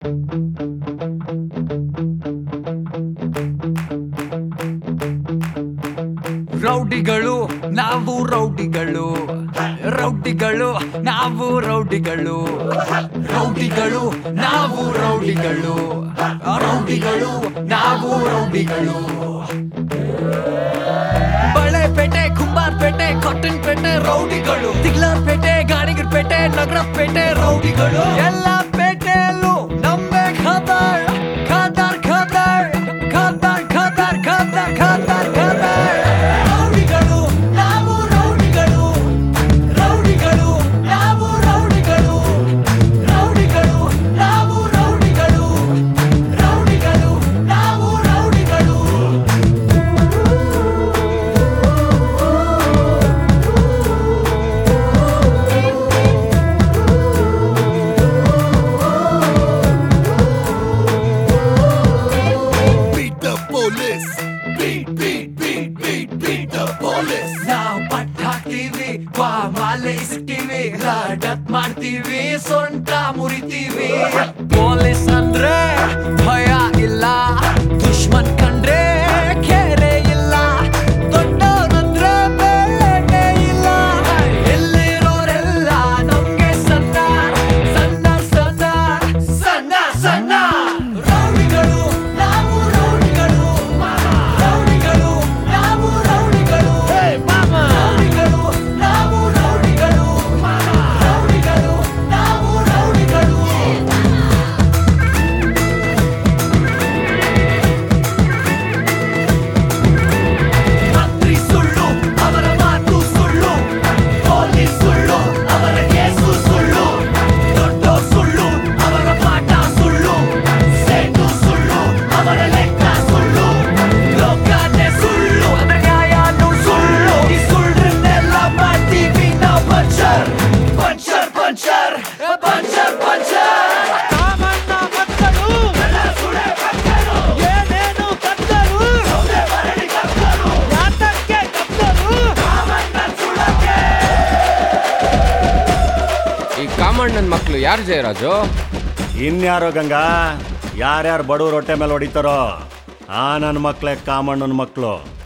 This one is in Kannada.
ರೌಡಿಗಳು ನಾವು ರೌಡಿಗಳು ರೌಡಿಗಳು ನಾವು ರೌಡಿಗಳು ರೌಡಿಗಳು ನಾವು ರೌಡಿಗಳು ರೌಡಿಗಳು ನಾವು ರೌಡಿಗಳು ಬಳೆಪೇಟೆ ಕುಂಬಾರ್ಪೇಟೆ ಕಾಟನ್ ಪೇಟೆ ರೌಡಿಗಳು ತಿಗ್ಲಾರ್ಪೇಟೆ ಗಾಣಿಗರ್ಪೇಟೆ ನಗರಪೇಟೆ ರೌಡಿಗಳು ಎಲ್ಲ ಪೇಟೆಯಲ್ಲೂ ನಮ್ಮೆ ಖಾದರ್ ಖಾದರ್ ಖಾದರ್ ಖಾದರ್ ಖಾದರ್ ಖಾದರ್ ಖಾದರ್ ಖಾದರ್ ರೌಡಿಗಳು ನಾವು ರೌಡಿಗಳು ರೌಡಿಗಳು ನಾವು ರೌಡಿಗಳು ರೌಡಿಗಳು ನಾವು ರೌಡಿಗಳು ರೌಡಿಗಳು ನಾವು ರೌಡಿಗಳು Beat the police. Beat, beat, beat, beat, beat the police. ನಾವು ಪಟ್ಟ ಹಾಕ್ತೀವಿ ವಾ ಮಾಲೆ ಇಸ್ತೀವಿ ರಾಡತ್ ಮಾಡ್ತೀವಿ ಸೊಂಟ ಮುರಿತೀವಿ ಪೊಲೀಸ್ ಅಂದ್ರೆ ಭಯ ಇಲ್ಲ ದುಶ್ಮನ್ ಕಂಡ್ರೆ ಕೆರೆ ಇಲ್ಲ ದೊಡ್ಡವನಂದ್ರೆ ಬೆಲೆ ಇಲ್ಲ ಎಲ್ಲಿರೋರೆಲ್ಲ ನಮ್ಗೆ ಸಣ್ಣ ಸಣ್ಣ ಸಣ್ಣ ಸಣ್ಣ ಸಣ್ಣ ರೌಡಿಗಳು ನಾವು ರೌಡಿಗಳು ರೌಡಿಗಳು ನಾವು ರೌಡಿಗಳು ರೌಡಿಗಳು ನಾವು ರೌಡಿಗಳು ರೌಡಿಗಳು ನಾವು ರೌಡಿಗಳು ಮಂತ್ರಿ ಸುಳ್ಳು ಅವರ ಮಾತು ಸುಳ್ಳು ಪೊಲೀಸ್ ಸುಳ್ಳು ಅವರ ಕೇಸು ಸುಳ್ಳು ದೊಡ್ಡ ಸುಳ್ಳು ಅವರ ಪಾಠ ಸುಳ್ಳು ಸೇಟು ಸುಳ್ಳು ಅವರ ಲೆಕ್ಕ ಸುಳ್ಳು ಲೋಕನೇ ಸುಳ್ಳು ಅದರ ನ್ಯಾಯನೂ ಸುಳ್ಳು ಈ ಸುಳ್ಳನ್ನೆಲ್ಲ ಮಾಡ್ತೀವಿ ನಾವು puncture puncture puncture puncture puncture Kamanna ಮಕ್ಕಳು ಏನೇನು ಕತ್ತರು ಯಾತಕ್ಕೆ ಕತ್ತರು ಈ ಕಾಮಣ್ಣನ ಮಕ್ಕಳು ಯಾರು ಜಯರಾಜು ಇನ್ಯಾರೋ ಗಂಗಾ ಯಾರ್ಯಾರು ಬಡವ್ರ ಹೊಟ್ಟೆ ಮೇಲೆ ಹೊಡಿತಾರೋ ಆ ನನ್ನ ಮಕ್ಳೇ ಕಾಮಣ್ಣನ ಮಕ್ಕಳು